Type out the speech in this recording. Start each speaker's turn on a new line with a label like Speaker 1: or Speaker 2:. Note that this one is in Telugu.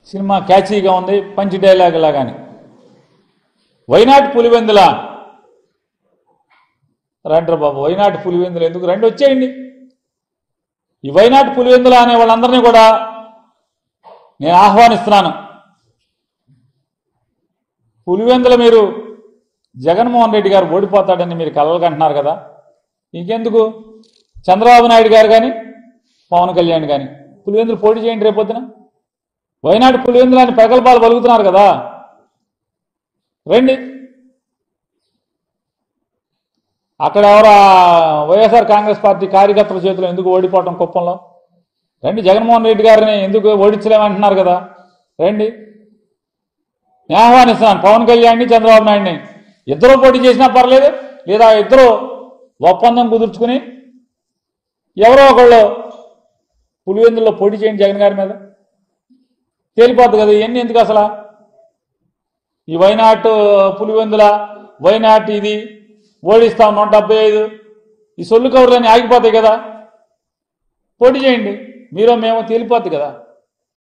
Speaker 1: సినిమా క్యాచీగా ఉంది పంచి డైలాగ్ లాగాని వైనాట్ పులివెందుల రండ్ర బాబు వైనాట్ పులివెందులు ఎందుకు రండి వచ్చేయండి ఈ వైనాట్ పులివెందుల అనే వాళ్ళందరినీ కూడా నేను ఆహ్వానిస్తున్నాను పులివెందుల మీరు జగన్మోహన్ రెడ్డి గారు ఓడిపోతాడని మీరు కలలు అంటున్నారు కదా ఇంకెందుకు చంద్రబాబు నాయుడు గారు కానీ పవన్ కళ్యాణ్ కానీ పులివెందులు పోటీ చేయండి రేపొద్దున వైనాడు పులివెందులు అని ప్రగల్భాలు పలుకుతున్నారు కదా రండి అక్కడ ఎవరు ఆ వైఎస్ఆర్ కాంగ్రెస్ పార్టీ కార్యకర్తల చేతిలో ఎందుకు ఓడిపోవటం కుప్పంలో రండి జగన్మోహన్ రెడ్డి గారిని ఎందుకు ఓడించలేమంటున్నారు కదా రండి నేను ఆహ్వానిస్తున్నాను పవన్ కళ్యాణ్ని చంద్రబాబు నాయుడిని ఇద్దరు పోటీ చేసినా పర్లేదు లేదా ఇద్దరు ఒప్పందం కుదుర్చుకుని ఎవరో ఒకళ్ళు పులివెందుల్లో పోటీ చేయండి జగన్ గారి మీద తేలిపోద్ది కదా ఇవన్నీ ఎందుకు అసలు ఈ వైనాట్ పులివెందుల వైనాట్ ఇది ఓడిస్తాం నూట డెబ్బై ఐదు ఈ సొల్లు కవర్లని ఆగిపోతాయి కదా పోటీ చేయండి మీరో మేము తేలిపోద్ది కదా